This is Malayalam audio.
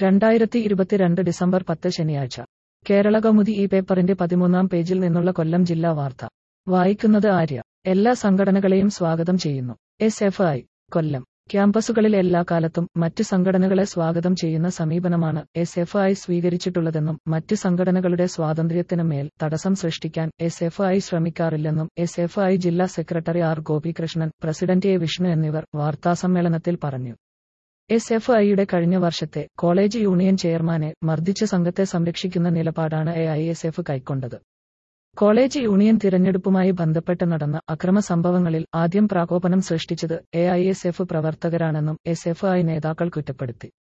രണ്ടായിരത്തി ഇരുപത്തിരണ്ട് ഡിസംബർ പത്ത് ശനിയാഴ്ച കേരള കൗമുദി ഈ പേപ്പറിന്റെ പതിമൂന്നാം പേജിൽ നിന്നുള്ള കൊല്ലം ജില്ലാ വാർത്ത വായിക്കുന്നത് ആര്യ എല്ലാ സംഘടനകളെയും സ്വാഗതം ചെയ്യുന്നു എസ് എഫ് ഐ കൊല്ലം ക്യാമ്പസുകളിൽ എല്ലാ കാലത്തും മറ്റ് സംഘടനകളെ സ്വാഗതം ചെയ്യുന്ന സമീപനമാണ് എസ് എഫ് ഐ സ്വീകരിച്ചിട്ടുള്ളതെന്നും മറ്റ് സംഘടനകളുടെ സ്വാതന്ത്ര്യത്തിന് മേൽ തടസ്സം സൃഷ്ടിക്കാൻ എസ് എഫ് ഐ ശ്രമിക്കാറില്ലെന്നും എസ് എഫ് ഐ ജില്ലാ സെക്രട്ടറി R Gopikrishnan president A Vishnu എന്നിവർ വാർത്താസമ്മേളനത്തിൽ പറഞ്ഞു എസ് എഫ് ഐയുടെ കഴിഞ്ഞ വർഷത്തെ കോളേജ് യൂണിയൻ ചെയർമാനെ മർദ്ദിച്ച സംഘത്തെ സംരക്ഷിക്കുന്ന നിലപാടാണ് എ ഐ എസ് എഫ് കൈക്കൊണ്ടത് കോളേജ് യൂണിയൻ തിരഞ്ഞെടുപ്പുമായി ബന്ധപ്പെട്ട് നടന്ന അക്രമ സംഭവങ്ങളിൽ ആദ്യം പ്രകോപനം സൃഷ്ടിച്ചത് എ ഐ എസ് എഫ് പ്രവർത്തകരാണെന്നും എസ് എഫ് ഐ നേതാക്കൾ കുറ്റപ്പെടുത്തി